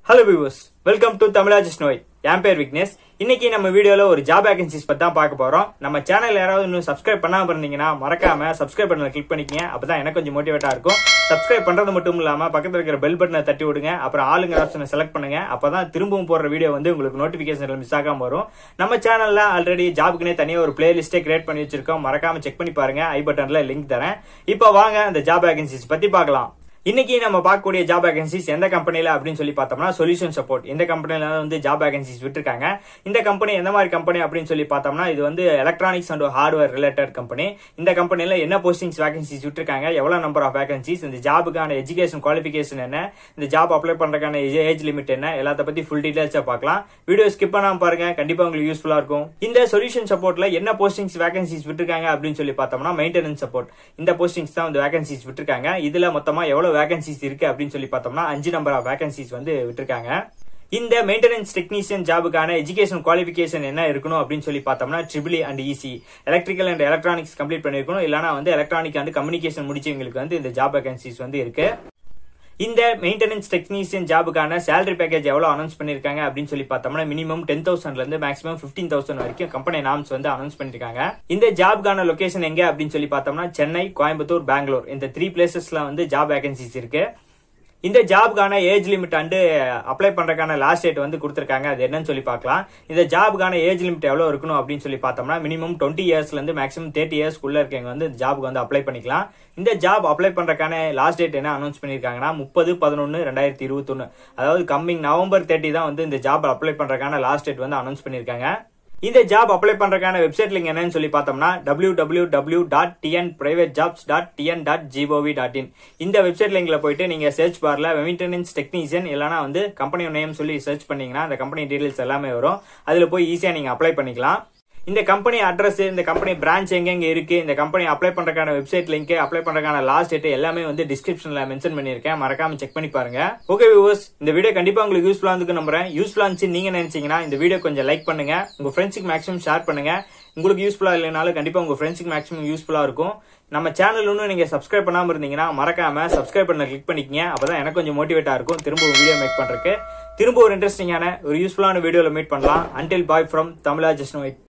hello viewers welcome to Tamizha just நோய் என் பேர் விக்னேஷ் இன்னைக்கு நம்ம வீடியோல ஒரு ஜாப் வேகன்சிஸ் பத்தி தான் பார்க்க போறோம் நம்ம சேனல் யாராவது இன்னும் சப்ஸ்கிரைப் பண்ணாம இருந்தீங்கன்னா மறக்காம சப்ஸ்கிரைப் பண்ணல கிளிக் பண்ணிக்கங்க அப்பதான் எனக்கு கொஞ்சம் மோட்டிவேட்டா இருக்கும் சப்ஸ்கிரைப் பண்றது மட்டும் இல்லாம பக்கத்துல இருக்கிற பெல் பட்டனை தட்டி விடுங்க அப்புறம் ஆளுங்க ஆப்ஷனை செலக்ட் பண்ணுங்க அப்பதான் திரும்பவும் போடுற வீடியோ வந்து உங்களுக்கு நோட்டிபிகேஷன்ல மிஸ் ஆகாம வரும் நம்ம சேனல்ல ஆல்ரெடி ஜாபுக்குனே தனியா ஒரு பிளேலிஸ்டே கிரியேட் பண்ணி வச்சிருக்கோம் மறக்காம செக் பண்ணி பாருங்க ஐ பட்டன்ல லிங்க் தரேன் இப்போ வாங்க அந்த ஜாப் வேகன்சிஸ் பத்தி பார்க்கலாம் இன்னைக்கு நம்ம பார்க்கக்கூடிய ஜாப் வேகன்சிஸ் எந்த கம்பெனில அப்படின்னு சொல்லி பார்த்தோம்னா சொல்யூஷன் சப்போர்ட் இந்த கம்பெனில வந்து ஜாப் வேகன்சிஸ் விட்டுருக்காங்க இந்த கம்பெனி எந்த மாதிரி கம்பெனி அப்படின்னு சொல்லி பார்த்தோம்னா இது வந்து electronics and hardware related company இந்த கம்பெனில என்ன போஸ்டிங்ஸ் வேகன்சிஸ் விட்டுருக்காங்க எவ்வளவு நம்பர் ஆஃப் வேகன்சிஸ் இந்த ஜாபுக்கான எஜுகேஷன் குவாலிஃபிகேஷன் என்ன இந்த ஜாப் அப்ளை பண்றதுக்கான ஏஜ் லிமிட் என்ன எல்லாத்த பத்தி ஃபுல் டீடைல்ஸா பார்க்கலாம் வீடியோ ஸ்கிப் பண்ணாம பாருங்க கண்டிப்பா உங்களுக்கு யூஸ்ஃபுல்லா இருக்கும் இந்த சொல்யூஷன் சப்போர்ட்ல என்ன போஸ்டிங்ஸ் வேகன்சிஸ் விட்டுருக்காங்க அப்படின்னு சொல்லி பார்த்தோம்னா மெயின்டெனன்ஸ் சப்போர்ட் இந்த போஸ்டிங்ஸ் தான் வந்து வேகன்சிஸ் விட்டுருக்காங்க இதுல மொத்தமா எவ்வளவு வேகன்சிஸ் இருக்கு அப்படின்னு சொல்லி பார்த்தோம்னா அஞ்சு நம்பர் ஆஃப் வேகன்சிஸ் வந்து விட்டுருக்காங்க இந்த மெயின்டெனன்ஸ் டெக்னீஷியன் ஜாபுக்கான எஜுகேஷன் குவாலிஃபிகேஷன் என்ன இருக்கணும் அப்படின்னு சொல்லி பார்த்தோம்னா triple and EC electrical and electronics complete பண்ணிருக்கணும் இல்லனா வந்து எலக்ட்ரானிக் அண்ட் கம்யூனிகேஷன் முடிச்சவங்களுக்கு வந்து இந்த ஜாப் வேகன்சிஸ் வந்து இருக்கு இந்த மெயின்டெனன்ஸ் டெக்னீஷியன் ஜாபுக்கான சேலரி பேக்கேஜ் எவ்வளவு அனௌன்ஸ் பண்ணிருக்காங்க அப்படின்னு சொல்லி பார்த்தோம்னா மினிமம் டென் தௌசண்ட்ல இருந்து மேக்ஸிமம் பிப்டீன் தௌசண்ட் வரைக்கும் கம்பெனி நாம்ஸ் வந்து அனௌன்ஸ் பண்ணிருக்காங்க இந்த ஜாப்க்கான லொகேஷன் எங்க அப்படின்னு சொல்லி பார்த்தோம்னா சென்னை கோயம்புத்தூர் பெங்களூர் இந்த த்ரீ பிளேசஸ்ல வந்து ஜாப் வேகன்சிஸ் இருக்கு இந்த ஜாப்க்கான ஏஜ் லிமிட் வந்து அப்ளை பண்றதுக்கான லாஸ்ட் டேட் வந்து கொடுத்துருக்காங்க அது என்னன்னு சொல்லி பார்க்கலாம் இந்த ஜாபுக்கான ஏஜ் லிமிட் எவ்வளவு இருக்கணும் அப்படின்னு சொல்லி பார்த்தோம்னா மினிமம் டுவெண்ட்டி இயர்ஸ்ல இருந்து மேக்ஸிமம் தேர்ட்டி இயர்ஸ்க்குள்ள இருக்கவங்க வந்து இந்த ஜாபுக்கு வந்து அப்ளை பண்ணிக்கலாம் இந்த ஜாப் அப்ளை பண்றதுக்கான லாஸ்ட் டேட் என்ன அனௌன்ஸ் பண்ணிருக்காங்கன்னா முப்பது பதினொன்னு ரெண்டாயிரத்தி இருபத்தொன்னு அதாவது கம்மிங் நவம்பர் தேர்ட்டி தான் வந்து இந்த ஜாப் அப்ளை பண்றதுக்கான லாஸ்ட் டேட் வந்து அனௌன்ஸ் பண்ணிருக்காங்க இந்த ஜாப் அப்ளை பண்றதுக்கான வெப்சைட் லிங்க் என்னன்னு சொல்லி பார்த்தோம்னா W W W dot TN private jobs dot TN dot GOV dot in இந்த வெப்சைட் லிங்க்ல போயிட்டு நீங்க சர்ச் பார்ல மெயின்டெனன்ஸ் டெக்னீஷியன் இல்லைனா வந்து கம்பெனி நேம் சொல்லி சர்ச் பண்ணீங்கன்னா அந்த கம்பெனி டீடைல்ஸ் எல்லாமே வரும் அதுல போய் ஈஸியா நீங்க அப்ளை பண்ணிக்கலாம் இந்த கம்பெனி அட்ரஸ் இந்த கம்பெனி பிரான்ச் எங்கெங்க இருக்கு இந்த கம்பெனி அப்ளை பண்றதுக்கான வெப்சைட் லிங்க் அப்ளை பண்றதுக்கான லாஸ்ட் டேட் எல்லாமே வந்து டிஸ்கிரிப்ஷன்ல மென்ஷன் பண்ணிருக்கேன் மறக்காம செக் பண்ணி பாருங்க ஓகே வியூவர்ஸ் இந்த வீடியோ கண்டிப்பா உங்களுக்கு யூஸ்ஃபுல்லா இருக்கு நம்புறேன் யூஸ்ஃபுல்லா இருந்துச்சு நீங்க நினைச்சீங்கன்னா இந்த வீடியோ கொஞ்சம் லைக் பண்ணுங்க உங்க ஃப்ரெண்ட்ஸுக்கு மேக்ஸிமம் ஷேர் பண்ணுங்க உங்களுக்கு யூஸ்ஃபுல்லா இல்லைனாலும் கண்டிப்பா உங்க ஃப்ரெண்ட்ஸுக்கு மேக்ஸிமம் யூஸ்ஃபுல்லா இருக்கும் நம்ம சேனல் ஒன்றும் நீங்க சப்ஸ்கிரைப் பண்ணாம இருந்தீங்கன்னா மறக்காம சப்ஸ்கிரைப் பண்ண கிளிக் பண்ணிக்கங்க அப்பதான் எனக்கு கொஞ்சம் மோட்டிவேட்டா இருக்கும் திரும்ப வீடியோ மேக் பண்றதுக்கு திரும்ப ஒரு இன்ட்ரெஸ்டிங்கான ஒரு யூஸ்ஃபுல்லான வீடியோல மீட் பண்ணலாம் until bye from Tamizha just